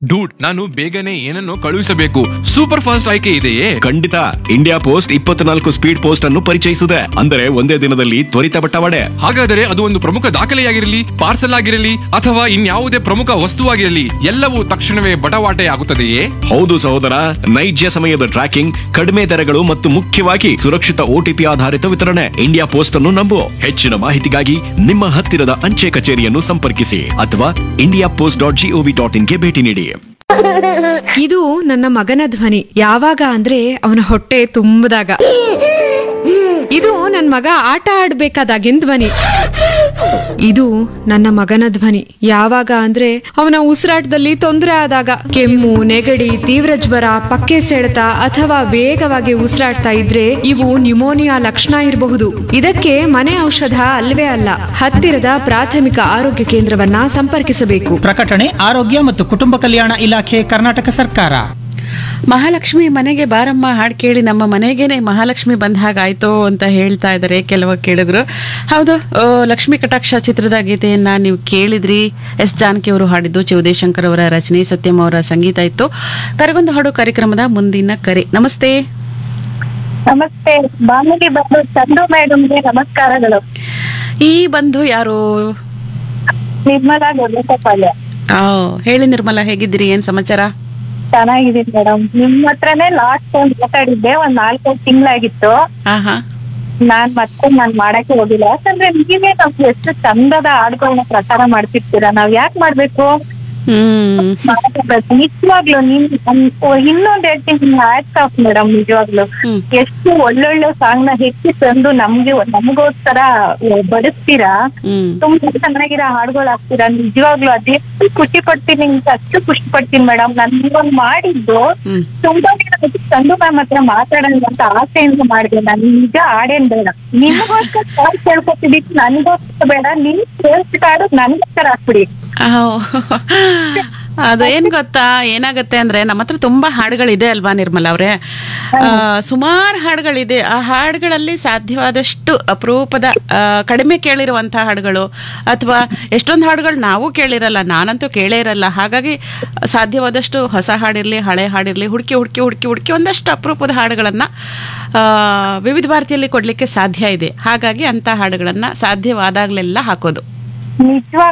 Dude ನಾನು ಬೇಗನೆ ಏನನ್ನು ಕಳುಹಿಸಬೇಕು ಸೂಪರ್ ಫಾಸ್ಟ್ ಆಯ್ಕೆ ಇದೆಯೇ ಖಂಡಿತ ಇಂಡಿಯಾ ಪೋಸ್ಟ್ ಇಪ್ಪತ್ನಾಲ್ಕು ಸ್ಪೀಡ್ ಪೋಸ್ಟ್ ಅನ್ನು ಪರಿಚಯಿಸಿದೆ ಅಂದರೆ ಒಂದೇ ದಿನದಲ್ಲಿ ತ್ವರಿತ ಬಟ್ಟವಾಡೆ ಹಾಗಾದರೆ ಅದು ಒಂದು ಪ್ರಮುಖ ದಾಖಲೆಯಾಗಿರಲಿ ಪಾರ್ಸಲ್ ಆಗಿರಲಿ ಅಥವಾ ಇನ್ಯಾವುದೇ ಪ್ರಮುಖ ವಸ್ತುವಾಗಿರಲಿ ಎಲ್ಲವೂ ತಕ್ಷಣವೇ ಬಟವಾಟೆ ಆಗುತ್ತದೆಯೇ ಹೌದು ಸಹೋದರ ನೈಜ ಸಮಯದ ಟ್ರ್ಯಾಕಿಂಗ್ ಕಡಿಮೆ ದರಗಳು ಮತ್ತು ಮುಖ್ಯವಾಗಿ ಸುರಕ್ಷಿತ ಓಟಿಪಿ ಆಧಾರಿತ ವಿತರಣೆ ಇಂಡಿಯಾ ಪೋಸ್ಟ್ ಅನ್ನು ನಂಬು ಹೆಚ್ಚಿನ ಮಾಹಿತಿಗಾಗಿ ನಿಮ್ಮ ಹತ್ತಿರದ ಅಂಚೆ ಕಚೇರಿಯನ್ನು ಸಂಪರ್ಕಿಸಿ ಅಥವಾ ಇಂಡಿಯಾ ಪೋಸ್ಟ್ ಡಾಟ್ ಜಿಒವಿ ಡಾಟ್ ಇನ್ಗೆ ಭೇಟಿ ನೀಡಿ ಇದು ನನ್ನ ಮಗನ ಧ್ವನಿ ಯಾವಾಗ ಅಂದ್ರೆ ಅವನ ಹೊಟ್ಟೆ ತುಂಬದಾಗ ಇದು ನನ್ನ ಮಗ ಆಟ ಆಡ್ಬೇಕಾದಾಗಿನ ಧ್ವನಿ ಇದು ನನ್ನ ಮಗನ ಧ್ವನಿ ಯಾವಾಗ ಅಂದ್ರೆ ಅವನ ಉಸಿರಾಟದಲ್ಲಿ ತೊಂದರೆ ಆದಾಗ ಕೆಮ್ಮು ನೆಗಡಿ ತೀವ್ರ ಜ್ವರ ಪಕ್ಕೆ ಸೆಳೆತ ಅಥವಾ ವೇಗವಾಗಿ ಉಸಿರಾಡ್ತಾ ಇದ್ರೆ ಇವು ನ್ಯುಮೋನಿಯಾ ಲಕ್ಷಣ ಇರಬಹುದು ಇದಕ್ಕೆ ಮನೆ ಔಷಧ ಅಲ್ವೇ ಅಲ್ಲ ಹತ್ತಿರದ ಪ್ರಾಥಮಿಕ ಆರೋಗ್ಯ ಕೇಂದ್ರವನ್ನ ಸಂಪರ್ಕಿಸಬೇಕು ಪ್ರಕಟಣೆ ಆರೋಗ್ಯ ಮತ್ತು ಕುಟುಂಬ ಕಲ್ಯಾಣ ಇಲಾಖೆ ಕರ್ನಾಟಕ ಸರ್ಕಾರ ಮಹಾಲಕ್ಷ್ಮಿ ಮನೆಗೆ ಬಾರಮ್ಮ ಹಾಡು ಕೇಳಿ ನಮ್ಮ ಮನೆಗೇನೆ ಮಹಾಲಕ್ಷ್ಮಿ ಬಂದ ಹಾಗಾಯ್ತು ಅಂತ ಹೇಳ್ತಾ ಇದ್ದಾರೆ ಕೆಲವು ಕೇಳಿದ್ರು ಹೌದು ಆ, ಲಕ್ಷ್ಮೀ ಕಟಾಕ್ಷ ಚಿತ್ರದ ಗೀತೆಯನ್ನ ನೀವು ಕೇಳಿದ್ರಿ ಎಸ್ ಜಾನಕಿ ಅವರು ಹಾಡಿದ್ದು ಚಿವುದೇಶಂಕರ್ ಅವರ ರಚನೆ ಸತ್ಯಂ ಅವರ ಸಂಗೀತ ಇತ್ತು ಕರಗೊಂದು ಹಾಡು ಕಾರ್ಯಕ್ರಮದ ಮುಂದಿನ ಕರೆ ನಮಸ್ತೆ ನಮಸ್ತೆ ಬಾನುಲಿ ಬಂದು ಚಂದು ಮೇಡಮ್ಗೆ ನಮಸ್ಕಾರಗಳು ಈ ಬಂಧು ಯಾರು ನಿರ್ಮಲಾ ದೊಡ್ಡಪಾಳ್ಯ ಆ, ಹೇಳಿ ನಿರ್ಮಲಾ ಹೇಗಿದ್ದೀರಿ ಏನ್ ಸಮಾಚಾರ ಚೆನ್ನಾಗಿದ್ದೀನಿ ಮೇಡಮ್ ನಿಮ್ ಹತ್ರನೇ ಲಾಸ್ಟ್ ಟೈಮ್ ಮಾತಾಡಿದ್ದೆ ಒಂದ್ ನಾಲ್ಕೈದು ತಿಂಗಳಾಗಿತ್ತು ಹಾ ಹಾ ನಾನ್ ಮತ್ತೆ ನಾನ್ ಮಾಡಕ್ಕೆ ಹೋಗಿಲ್ಲ ಯಾಕಂದ್ರೆ ನೀವೇ ನಮ್ಗೆ ಎಷ್ಟು ಚಂದದ ಹಾಡುಗಳನ್ನ ಪ್ರಚಾರ ಮಾಡ್ತಿರ್ತೀರಾ ನಾವ್ ಯಾಕೆ ಮಾಡ್ಬೇಕು ಹ್ಮ್ ಮಾಡಬೇಕು. ನಿಜವಾಗ್ಲು ನಿಮ್ ನಮ್- ಓ, ಇನ್ನೊಂದ್ ಹೇಳ್ತೀನಿ ಹ್ಯಾಟ್ಸ್ ಆಫ್ ಮೇಡಮ್ ನಿಜವಾಗ್ಲು ಹ್ಮ್. ಎಷ್ಟು ಒಳ್ಳೊಳ್ಳೆ ಸಾಂಗ್ ನ ಹೆಚ್ಚಿ ತಂದು ನಮ್ಗೆ ನಮಗೋಸ್ಕರ ಬಡಿಸ್ತೀರಾ ಹ್ಮ್ ತುಂಬಾ ಚೆನ್ನಾಗಿರೋ ಹಾಡುಗಳು ಹಾಕ್ತೀರಾ ನಿಜವಾಗ್ಲೂ ಅದೆಷ್ಟು ಖುಷಿ ಪಡ್ತೀನಿ ಅಂತ ಅಷ್ಟು ಖುಷಿ ಪಡ್ತೀನಿ ಮೇಡಮ್ ನಾನು ಇವಾಗ ಮಾಡಿದ್ದು ಹ್ಮ್ ತುಂಬಾ ದಿನ ಆಯ್ತು ಚಂದು ಮ್ಯಾಮ್ ಹತ್ರ ಮಾತಾಡೋಣ ಅಂತ ಆಸೆಯಿಂದ ಮಾಡಿದೆ ನಾನು ನಿಜ ಹಾಡೇನ್ ಬೇಡ ನಿಮಗೋಸ್ಕರ ಹಾಡು ಕೇಳ್ಕೊತಿದ್ದಿತ್ತು ನನಗೋಸ್ಕರ ಬೇಡ ನಿಮ್ ಕೇಳಿಸಿದ ಹಾಡು ನನ್ಗೋಸ್ಕರ ಹಾಕ್ಬಿಡಿ ಅದು ಏನ್ ಗೊತ್ತಾ ಏನಾಗತ್ತೆ ಅಂದ್ರೆ ನಮ್ಮ ಹತ್ರ ತುಂಬಾ ಹಾಡುಗಳಿದೆ ಅಲ್ವಾ ನಿರ್ಮಲ ಅವ್ರೆ ಸುಮಾರು ಹಾಡುಗಳಿದೆ ಆ ಹಾಡುಗಳಲ್ಲಿ ಸಾಧ್ಯವಾದಷ್ಟು ಅಪರೂಪದ ಆ, ಕಡಿಮೆ ಕೇಳಿರುವಂತಹ ಹಾಡುಗಳು ಅಥವಾ ಎಷ್ಟೊಂದು ಹಾಡುಗಳು ನಾವು ಕೇಳಿರಲ್ಲ ನಾನಂತೂ ಕೇಳೇ ಇರಲ್ಲ ಹಾಗಾಗಿ ಸಾಧ್ಯವಾದಷ್ಟು ಹೊಸ ಹಾಡಿರ್ಲಿ ಹಳೆ ಹಾಡಿರ್ಲಿ ಹುಡುಕಿ ಹುಡುಕಿ ಹುಡುಕಿ ಹುಡುಕಿ ಒಂದಷ್ಟು ಅಪರೂಪದ ಹಾಡುಗಳನ್ನ ಆ, ವಿವಿಧ ಭಾರತಿಯಲ್ಲಿ ಕೊಡ್ಲಿಕ್ಕೆ ಸಾಧ್ಯ ಇದೆ ಹಾಗಾಗಿ ಅಂತ ಹಾಡುಗಳನ್ನ ಸಾಧ್ಯವಾದಾಗ್ಲೆಲ್ಲ ಹಾಕೋದು ನಿಜವಾಗ್ಲೂ